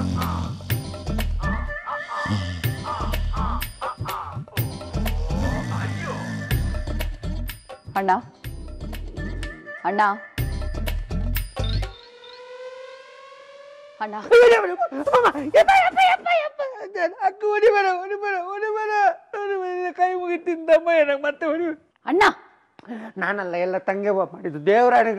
ಅಣ್ಣ ಅಣ್ಣ ಅಣ್ಣ ಅಕ್ಕ ಹೊಡಿಬೇಡ ಹೊಡಿಬೇಡ ಹೊಡಿಬೇಡ ಹೊಡಿಬೇಡ ಕೈ ಮುಗಿತಿದ್ದಮ್ಮ ನನಗೆ ಮತ್ತೆ ಹೊಡಿ ಅಣ್ಣ ನಾನಲ್ಲ ಎಲ್ಲ ತಂಗೆವ್ವ ಮಾಡಿದ್ದು ದೇವರಾಣಿಗೆ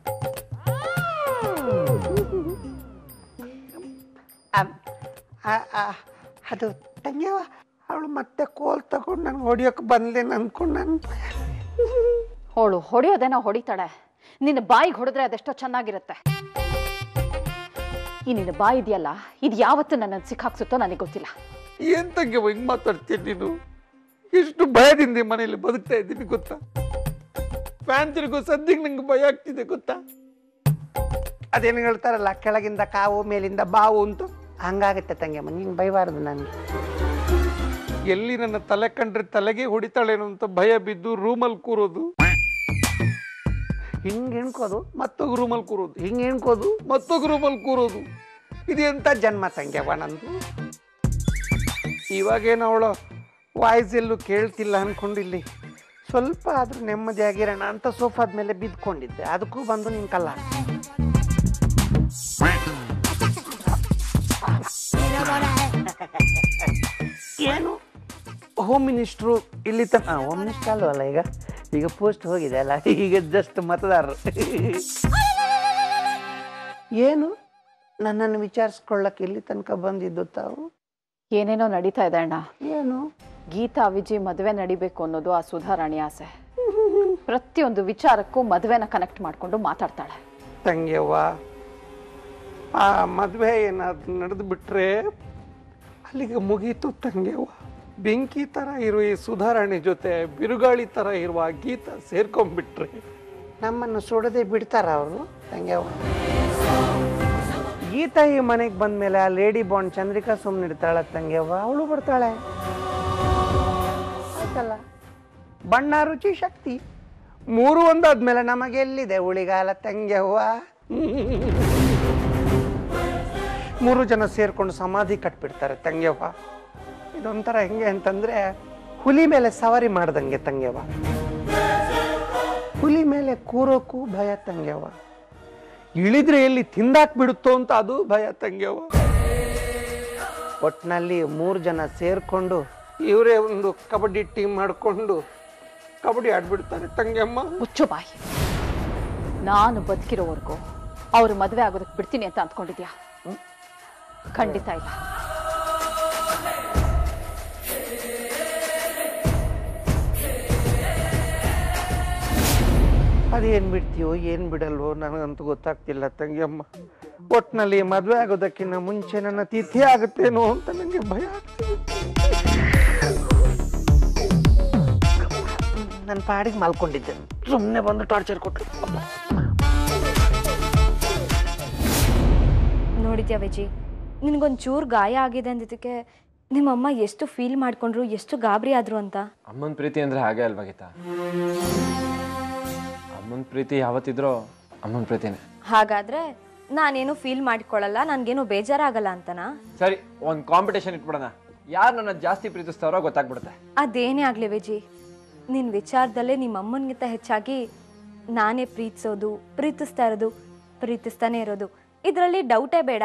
ಅದು ತಂಗೆವ್ವ ಅವಳು ಮತ್ತೆ ಕೋಲ್ ತಗೊಂಡು ನನಗೆ ಹೊಡಿಯೋಕೆ ಬಂದ್ಲೇನು ಅಂದ್ಕೊಂಡು ನಾನು ಅವಳು ಹೊಡೆಯೋದೇನೋ ಹೊಡಿತಾಳೆ ನಿನ್ನ ಬಾಯಿಗೆ ಹೊಡೆದ್ರೆ ಅದೆಷ್ಟೋ ಚೆನ್ನಾಗಿರುತ್ತೆ ಈ ನಿನ್ನ ಬಾಯಿ ಇದೆಯಲ್ಲ ಇದು ಯಾವತ್ತು ನನ್ನನ್ನು ಸಿಕ್ಕಾಕ್ಸುತ್ತೋ ನನಗೆ ಗೊತ್ತಿಲ್ಲ ಏನ್ ತಂಗೆವ್ವ ಹಿಂಗೆ ಮಾತಾಡ್ತೀನಿ ನೀನು ಎಷ್ಟು ಭಯದಿಂದ ಈ ಮನೇಲಿ ಬದುಕ್ತಾ ಇದ್ದೀನಿ ಗೊತ್ತಾ ಫ್ಯಾನ್ ತಿರುಗೋ ಸದ್ಯಕ್ಕೆ ನಂಗೆ ಭಯ ಆಗ್ತಿದೆ ಗೊತ್ತಾ ಅದೇನು ಹೇಳ್ತಾರಲ್ಲ ಕೆಳಗಿಂದ ಕಾವು ಮೇಲಿಂದ ಬಾವು ಅಂತ ಹಂಗಾಗುತ್ತೆ ತಂಗೆಮ್ಮ ನೀನು ಬೈಬಾರ್ದು ನನಗೆ ಎಲ್ಲಿ ನನ್ನ ತಲೆ ಕಂಡ್ರೆ ತಲೆಗೆ ಹೊಡಿತಾಳೇನೋ ಅಂತ ಭಯ ಬಿದ್ದು ರೂಮಲ್ಲಿ ಕೂರೋದು ಹಿಂಗೆ ಎಣ್ಕೋದು ಮತ್ತೊಂದು ರೂಮಲ್ಲಿ ಕೂರೋದು ಹಿಂಗೆ ಎಣ್ಕೋದು ಮತ್ತೊಂದು ರೂಮಲ್ಲಿ ಕೂರೋದು ಇದೆಂತ ಜನ್ಮ ತಂಗ್ಯವ ನಂದು ಇವಾಗೇನು ಅವಳು ವಾಯ್ಸ್ ಎಲ್ಲೂ ಕೇಳ್ತಿಲ್ಲ ಅನ್ಕೊಂಡಿಲ್ಲಿ ಸ್ವಲ್ಪ ಆದ್ರೂ ನೆಮ್ಮದಿಯಾಗಿರೋಣ ಅಂತ ಸೋಫಾದ ಮೇಲೆ ಬಿದ್ಕೊಂಡಿದ್ದೆ ಅದಕ್ಕೂ ಬಂದು ನಿನ್ ಕಲ್ಲ ಏನು ಹೋಮ್ ಮಿನಿಸ್ಟ್ರು ಇಲ್ಲಿ ತನ ಹೋಮ್ ಮಿನಿಸ್ಟರ್ ಅಲ್ವಲ್ಲ ಈಗ ಈಗ ಪೋಸ್ಟ್ ಹೋಗಿದೆ ಅಲ್ಲ ಈಗ ಜಸ್ಟ್ ಮತದಾರರು ಏನು ನನ್ನನ್ನು ವಿಚಾರಿಸ್ಕೊಳ್ಳಕ್ಕೆ ಇಲ್ಲಿ ತನಕ ಬಂದಿದ್ದು ತಾವು ಏನೇನೋ ನಡೀತಾ ಇದೆ ಅಣ್ಣ ಏನು ಗೀತಾ ವಿಜಿ ಮದುವೆ ನಡಿಬೇಕು ಅನ್ನೋದು ಆ ಸುಧಾರಾಣಿ ಆಸೆ ಪ್ರತಿಯೊಂದು ವಿಚಾರಕ್ಕೂ ಮದುವೆನ ಕನೆಕ್ಟ್ ಮಾಡ್ಕೊಂಡು ಮಾತಾಡ್ತಾಳೆ ತಂಗ್ಯವ್ವ ಆ ಮದುವೆ ಏನಾದ್ರು ನಡೆದು ಬಿಟ್ರೆ ಅಲ್ಲಿಗೆ ಮುಗೀತು ತಂಗ್ಯವ್ವ ಬೆಂಕಿ ಥರ ಇರುವ ಈ ಸುಧಾರಣೆ ಜೊತೆ ಬಿರುಗಾಳಿ ಥರ ಇರುವ ಆ ಗೀತ ಸೇರ್ಕೊಂಡ್ಬಿಟ್ರೆ ನಮ್ಮನ್ನು ಸುಡದೆ ಬಿಡ್ತಾರ ಅವರು ತಂಗ್ಯವ್ವ ಗೀತಾ ಈ ಮನೆಗೆ ಬಂದ್ಮೇಲೆ ಆ ಲೇಡಿ ಬಾಂಡ್ ಚಂದ್ರಿಕಾ ಸುಮ್ಮನೆ ಇಡ್ತಾಳ ತಂಗ್ಯವ್ವ ಅವಳು ಬರ್ತಾಳೆ ಆಯ್ತಲ್ಲ ಬಣ್ಣ ರುಚಿ ಶಕ್ತಿ ಮೂರು ಒಂದಾದ್ಮೇಲೆ ನಮಗೆ ಎಲ್ಲಿದೆ ಉಳಿಗಾಲ ತಂಗ್ಯವ್ವ ಮೂರು ಜನ ಸೇರ್ಕೊಂಡು ಸಮಾಧಿ ಕಟ್ಬಿಡ್ತಾರೆ ತಂಗ್ಯವ್ವ ಇದೊಂಥರ ಹೆಂಗೆ ಅಂತಂದ್ರೆ ಹುಲಿ ಮೇಲೆ ಸವಾರಿ ಮಾಡ್ದಂಗೆ ತಂಗ್ಯವ್ವ ಹುಲಿ ಮೇಲೆ ಕೂರೋಕ್ಕೂ ಭಯ ತಂಗ್ಯವ್ವ ಇಳಿದ್ರೆ ಎಲ್ಲಿ ತಿಂದಾಕ್ ಬಿಡುತ್ತೋ ಅಂತ ಅದು ಭಯ ತಂಗ್ಯವ್ವ ಒಟ್ನಲ್ಲಿ ಮೂರು ಜನ ಸೇರ್ಕೊಂಡು ಇವರೇ ಒಂದು ಕಬಡ್ಡಿ ಟೀಮ್ ಮಾಡಿಕೊಂಡು ಕಬಡ್ಡಿ ಆಡ್ಬಿಡ್ತಾರೆ ತಂಗ್ಯಮ್ಮ ಮುಚ್ಚು ಬಾಯಿ ನಾನು ಬದುಕಿರೋವರೆಗೂ ಅವ್ರು ಮದುವೆ ಆಗೋದಕ್ಕೆ ಬಿಡ್ತೀನಿ ಅಂತ ಅಂದ್ಕೊಂಡಿದ್ಯಾ ಖಂಡಿತ ಇಲ್ಲ ಅದೇನ್ ಬಿಡ್ತೀಯೋ ಏನ್ ಬಿಡಲ್ವೋ ನನಗಂತೂ ಗೊತ್ತಾಗ್ತಿಲ್ಲ ತಂಗಿಯಮ್ಮ ಒಟ್ನಲ್ಲಿ ಮದ್ವೆ ಆಗೋದಕ್ಕಿಂತ ಮುಂಚೆ ನನ್ನ ತಿಥಿ ಆಗುತ್ತೇನೋ ಅಂತ ನನಗೆ ಭಯ ಆಗ್ತಿದೆ ನನ್ನ ಪಾಡಿಗೆ ಮಲ್ಕೊಂಡಿದ್ದೆ ಸುಮ್ಮನೆ ಬಂದು ಟಾರ್ಚರ್ ಕೊಟ್ಟರು ನೋಡಿದ್ಯಾ ವಿಜಿ ನಿನಗೊಂದು ಚೂರು ಗಾಯ ಆಗಿದೆ ಅಂದಿದ್ದಕ್ಕೆ ನಿಮ್ಮಮ್ಮ ಎಷ್ಟು ಫೀಲ್ ಮಾಡ್ಕೊಂಡ್ರು ಎಷ್ಟು ಗಾಬರಿ ಆದ್ರು ಅಂತ ಅಮ್ಮನ ಪ್ರೀತಿ ಅಂದ್ರೆ ಹಾಗೆ ಅಲ್ವಾ ಗೀತಾ ಅಮ್ಮನ ಪ್ರೀತಿ ಯಾವತ್ತಿದ್ರೋ ಅಮ್ಮನ ಪ್ರೀತಿನೇ ಹಾಗಾದ್ರೆ ನಾನೇನು ಫೀಲ್ ಮಾಡ್ಕೊಳ್ಳಲ್ಲ ನನಗೇನು ಬೇಜಾರಾಗಲ್ಲ ಅಂತನಾ ಸರಿ ಒಂದು ಕಾಂಪಿಟೇಷನ್ ಇಟ್ಬಿಡೋಣ ಯಾರು ನನ್ನ ಜಾಸ್ತಿ ಪ್ರೀತಿಸ್ತಾರೋ ಗೊತ್ತಾಗ್ಬಿಡುತ್ತೆ ಅದೇನೇ ಆಗಲಿ ವಿಜಿ ನಿನ್ನ ವಿಚಾರದಲ್ಲೇ ನಿಮ್ಮ ಅಮ್ಮನಿಗಿಂತ ಹೆಚ್ಚಾಗಿ ನಾನೇ ಪ್ರೀತಿಸೋದು ಪ್ರೀತಿಸ್ತಾ ಇರೋದು ಪ್ರೀತಿಸ್ತಾನೆ ಇರೋದು ಇದರಲ್ಲಿ ಡೌಟೇ ಬೇಡ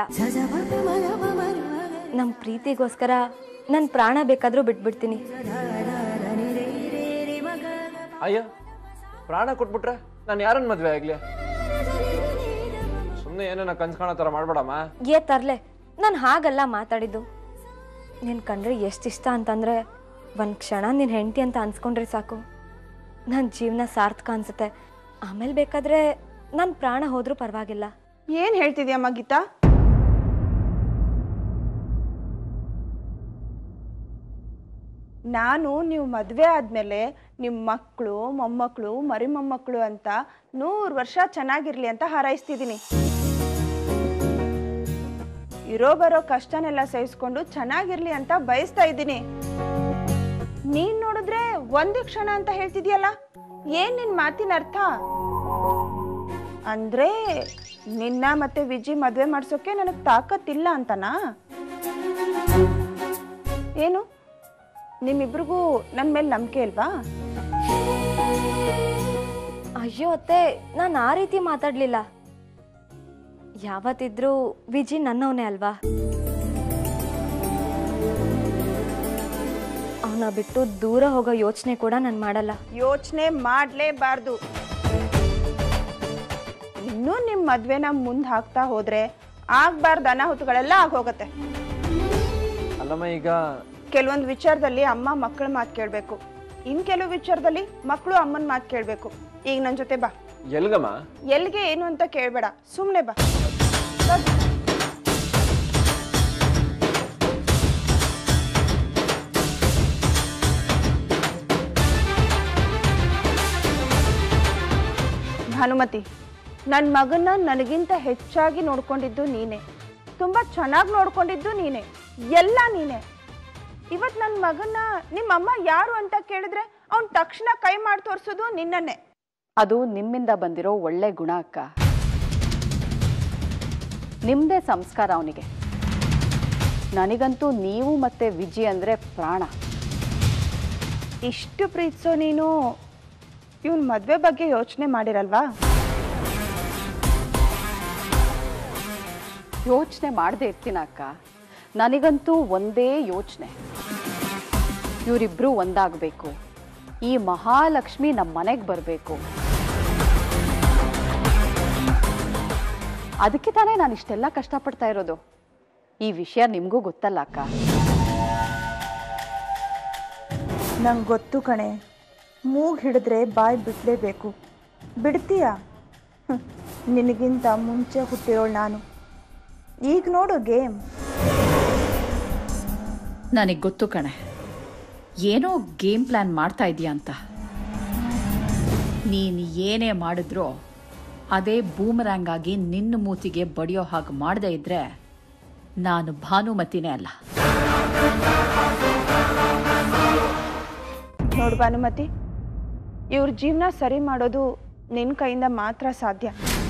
ನಮ್ಮ ಪ್ರೀತಿಗೋಸ್ಕರ ನನ್ನ ಪ್ರಾಣ ಬೇಕಾದರೂ ಬಿಟ್ಬಿಡ್ತೀನಿ ಅಯ್ಯ ಪ್ರಾಣ ಕೊಟ್ಬಿಟ್ರೆ ನಾನು ಯಾರನ್ನ ಮದ್ವೆ ಆಗ್ಲಿ ಸುಮ್ಮನೆ ಏನೋ ಕನ್ಸ್ ಕಾಣೋ ಥರ ಮಾಡ್ಬೇಡಮ್ಮ ಏ ತರ್ಲೆ ನಾನು ಹಾಗಲ್ಲ ಮಾತಾಡಿದ್ದು ನಿನ್ ಕಂಡ್ರೆ ಎಷ್ಟು ಇಷ್ಟ ಅಂತಂದ್ರೆ ಒಂದು ಕ್ಷಣ ನಿನ್ನ ಹೆಂಡತಿ ಅಂತ ಅನ್ಸ್ಕೊಂಡ್ರೆ ಸಾಕು ನನ್ನ ಜೀವನ ಸಾರ್ಥಕ ಅನ್ಸುತ್ತೆ ಆಮೇಲೆ ಬೇಕಾದ್ರೆ ನನ್ನ ಪ್ರಾಣ ಹೋದ್ರೂ ಪರವಾಗಿಲ್ಲ ಏನ್ ಹೇಳ್ತಿದ್ಯಮ್ಮ ಗೀತಾ ನಾನು ನೀವು ಮದುವೆ ಆದಮೇಲೆ ನಿಮ್ಮ ಮಕ್ಕಳು ಮೊಮ್ಮಕ್ಕಳು ಮರಿ ಮೊಮ್ಮಕ್ಕಳು ಅಂತ ನೂರು ವರ್ಷ ಚೆನ್ನಾಗಿರ್ಲಿ ಅಂತ ಹಾರೈಸ್ತಿದ್ದೀನಿ ಇರೋ ಬರೋ ಕಷ್ಟನೆಲ್ಲ ಸಹಿಸ್ಕೊಂಡು ಚೆನ್ನಾಗಿರ್ಲಿ ಅಂತ ಬಯಸ್ತಾ ಇದ್ದೀನಿ ನೀನ್ ನೋಡಿದ್ರೆ ಒಂದೇ ಕ್ಷಣ ಅಂತ ಹೇಳ್ತಿದ್ಯಲ್ಲ ಏನ್ ನಿನ್ ಮಾತಿನ ಅರ್ಥ ಅಂದ್ರೆ ನಿನ್ನ ಮತ್ತೆ ವಿಜಿ ಮದ್ವೆ ಮಾಡ್ಸೋಕೆ ನನಗೆ ತಾಕತ್ತಿಲ್ಲ ಅಂತನಾ ಏನು ನಿಮ್ಮಿಬ್ರಿಗೂ ನನ್ನ ಮೇಲೆ ನಂಬಿಕೆ ಇಲ್ವಾ ಅಯ್ಯೋ ಅತ್ತೆ ನಾನು ಆ ರೀತಿ ಮಾತಾಡಲಿಲ್ಲ ಯಾವತ್ತಿದ್ರೂ ವಿಜಿ ನನ್ನವನೇ ಅಲ್ವಾ ಅವನ ಬಿಟ್ಟು ದೂರ ಹೋಗೋ ಯೋಚನೆ ಕೂಡ ನಾನು ಮಾಡಲ್ಲ ಯೋಚನೆ ಮಾಡಲೇಬಾರ್ದು ಇನ್ನೂ ನಿಮ್ಮ ಮದ್ವೆನ ಮುಂದೆ ಹಾಕ್ತಾ ಹೋದ್ರೆ ಆಗ್ಬಾರ್ದು ಅನಾಹುತಗಳೆಲ್ಲ ಆಗೋಗತ್ತೆ ಅಲ್ಲಮ್ಮ ಈಗ ಕೆಲವೊಂದು ವಿಚಾರದಲ್ಲಿ ಅಮ್ಮ ಮಕ್ಕಳ ಮಾತು ಕೇಳಬೇಕು ಇನ್ ಕೆಲವು ವಿಚಾರದಲ್ಲಿ ಮಕ್ಕಳು ಅಮ್ಮನ ಮಾತು ಕೇಳಬೇಕು ಈಗ ನನ್ನ ಜೊತೆ ಬಾ ಎಲ್ಗಮ್ಮ ಎಲ್ಲಿಗೆ ಏನು ಅಂತ ಕೇಳಬೇಡ ಸುಮ್ಮನೆ ಬಾ ಬಾ. ಭಾನುಮತಿ ನನ್ನ ಮಗನ್ನ ನನಗಿಂತ ಹೆಚ್ಚಾಗಿ ನೋಡ್ಕೊಂಡಿದ್ದು ನೀನೆ ತುಂಬ ಚೆನ್ನಾಗಿ ನೋಡ್ಕೊಂಡಿದ್ದು ನೀನೆ ಎಲ್ಲ ನೀನೆ ಇವತ್ತು ನನ್ನ ಮಗನ್ನ ನಿಮ್ಮಮ್ಮ ಯಾರು ಅಂತ ಕೇಳಿದ್ರೆ ಅವ್ನು ತಕ್ಷಣ ಕೈ ಮಾಡಿ ತೋರಿಸೋದು ನಿನ್ನನ್ನೇ ಅದು ನಿಮ್ಮಿಂದ ಬಂದಿರೋ ಒಳ್ಳೆ ಗುಣ ಅಕ್ಕ ನಿಮ್ಮದೇ ಸಂಸ್ಕಾರ ಅವನಿಗೆ ನನಗಂತೂ ನೀವು ಮತ್ತೆ ವಿಜಿ ಅಂದರೆ ಪ್ರಾಣ ಇಷ್ಟು ಪ್ರೀತಿಸೋ ನೀನು ಇವನ್ ಮದ್ವೆ ಬಗ್ಗೆ ಯೋಚನೆ ಮಾಡಿರಲ್ವಾ ಯೋಚನೆ ಮಾಡದೆ ಇರ್ತೀನ ಅಕ್ಕ ನನಗಂತೂ ಒಂದೇ ಯೋಚನೆ ಇವರಿಬ್ಬರು ಒಂದಾಗಬೇಕು ಈ ಮಹಾಲಕ್ಷ್ಮಿ ನಮ್ಮ ಮನೆಗೆ ಬರಬೇಕು ಅದಕ್ಕೆ ತಾನೇ ನಾನು ಇಷ್ಟೆಲ್ಲ ಕಷ್ಟಪಡ್ತಾ ಇರೋದು ಈ ವಿಷಯ ನಿಮಗೂ ಗೊತ್ತಲ್ಲ ಅಕ್ಕ ನಂಗೆ ಗೊತ್ತು ಕಣೆ ಮೂಗ್ ಹಿಡಿದ್ರೆ ಬಾಯ್ ಬಿಡಲೇಬೇಕು ಬಿಡ್ತೀಯಾ ಹ್ಮ್, ನಿನಗಿಂತ ಮುಂಚೆ ಹುಟ್ಟಿರೋಳು ನಾನು ಈಗ ನೋಡು ಗೇಮ್ ನನಗೆ ಗೊತ್ತು ಕಣೆ ಏನೋ ಗೇಮ್ ಪ್ಲ್ಯಾನ್ ಮಾಡ್ತಾ ಇದೀಯ ಅಂತ ನೀನು ಏನೇ ಮಾಡಿದ್ರೂ ಅದೇ ಬೂಮರಂಗ್ ಆಗಿ ನಿನ್ನ ಮೂತಿಗೆ ಬಡಿಯೋ ಹಾಗೆ ಮಾಡದೇ ಇದ್ರೆ ನಾನು ಭಾನುಮತಿನೇ ಅಲ್ಲ ನೋಡು ಭಾನುಮತಿ ಇವ್ರ ಜೀವನ ಸರಿ ಮಾಡೋದು ನಿನ್ನ ಕೈಯಿಂದ ಮಾತ್ರ ಸಾಧ್ಯ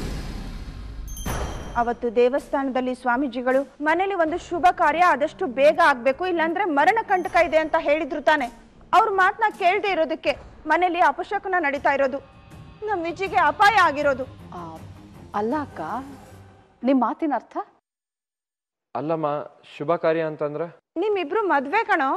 ಅವತ್ತು ದೇವಸ್ಥಾನದಲ್ಲಿ ಸ್ವಾಮೀಜಿಗಳು ಮನೇಲಿ ಒಂದು ಶುಭ ಕಾರ್ಯ ಆದಷ್ಟು ಬೇಗ ಆಗ್ಬೇಕು ಇಲ್ಲಾಂದ್ರೆ ಮರಣ ಕಂಟಕ ಇದೆ ಅಂತ ಹೇಳಿದ್ರು ತಾನೆ ಅವ್ರ ಮಾತನ್ನ ಕೇಳದೆ ಇರೋದಕ್ಕೆ ಮನೇಲಿ ಅಪಶಕನ ನಡೀತಾ ಇರೋದು ನಮ್ಮ ವಿಜಿಗೆ ಅಪಾಯ ಆಗಿರೋದು ಆ, ಅಲ್ಲ ಅಕ್ಕ ನಿಮ್ಮ ಮಾತಿನ ಅರ್ಥ ಅಲ್ಲಮ್ಮ ಶುಭ ಕಾರ್ಯ ಅಂತಂದ್ರೆ ನಿಮ್ಮಿಬ್ರು ಮದ್ವೆ ಕಣೋ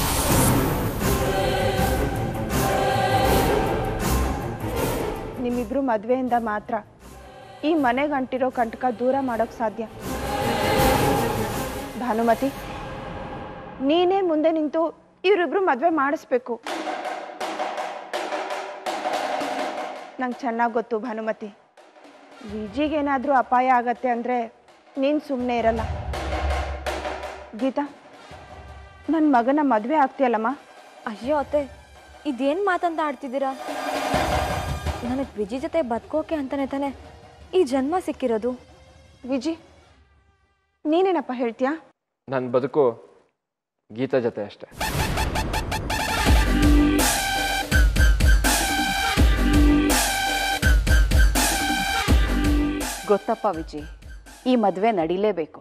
ನಿಮ್ಮಿಬ್ರು ಮದ್ವೆಯಿಂದ ಮಾತ್ರ ಈ ಮನೆಗಂಟಿರೋ ಕಂಟಕ ದೂರ ಮಾಡೋಕ್ ಸಾಧ್ಯ ಭಾನುಮತಿ ನೀನೇ ಮುಂದೆ ನಿಂತು ಇವರಿಬ್ರು ಮದ್ವೆ ಮಾಡಿಸ್ಬೇಕು ನಂಗೆ ಚೆನ್ನಾಗಿ ಗೊತ್ತು ಭಾನುಮತಿ ವಿಜಿಗೇನಾದ್ರೂ ಅಪಾಯ ಆಗತ್ತೆ ಅಂದ್ರೆ ನೀನ್ ಸುಮ್ಮನೆ ಇರಲ್ಲ ಗೀತಾ ನನ್ನ ಮಗನ ಮದುವೆ ಆಗ್ತೀಯಲ್ಲಮ್ಮ ಅಯ್ಯೋ ಅತ್ತೆ ಇದೇನು ಮಾತಂತ ಆಡ್ತಿದ್ದೀರಾ ನನಗೆ ವಿಜಿ ಜೊತೆ ಬದುಕೋಕೆ ಅಂತಾನೆ ತಾನೆ ಈ ಜನ್ಮ ಸಿಕ್ಕಿರೋದು ವಿಜಿ ನೀನೇನಪ್ಪ ಹೇಳ್ತೀಯಾ ನನ್ನ ಬದುಕು ಗೀತಾ ಜೊತೆ ಅಷ್ಟೆ ಗೊತ್ತಪ್ಪ ವಿಜಿ ಈ ಮದುವೆ ನಡಿಲೇಬೇಕು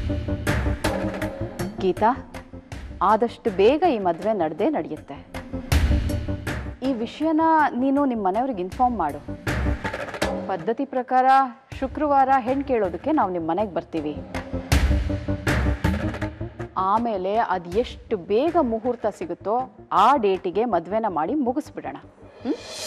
ಗೀತಾ ಆದಷ್ಟು ಬೇಗ ಈ ಮದುವೆ ನಡೆದೇ ನಡೆಯುತ್ತೆ ಈ ವಿಷಯನ ನೀನು ನಿಮ್ಮ ಮನೆಯವ್ರಿಗೆ ಇನ್ಫಾರ್ಮ್ ಮಾಡು ಪದ್ಧತಿ ಪ್ರಕಾರ ಶುಕ್ರವಾರ ಹೆಣ್ಣು ಕೇಳೋದಕ್ಕೆ ನಾವು ನಿಮ್ಮ ಮನೆಗೆ ಬರ್ತೀವಿ ಆಮೇಲೆ ಅದು ಎಷ್ಟು ಬೇಗ ಮುಹೂರ್ತ ಸಿಗುತ್ತೋ ಆ ಡೇಟಿಗೆ ಮದುವೆನ ಮಾಡಿ ಮುಗಿಸ್ಬಿಡೋಣ ಹ್ಞೂ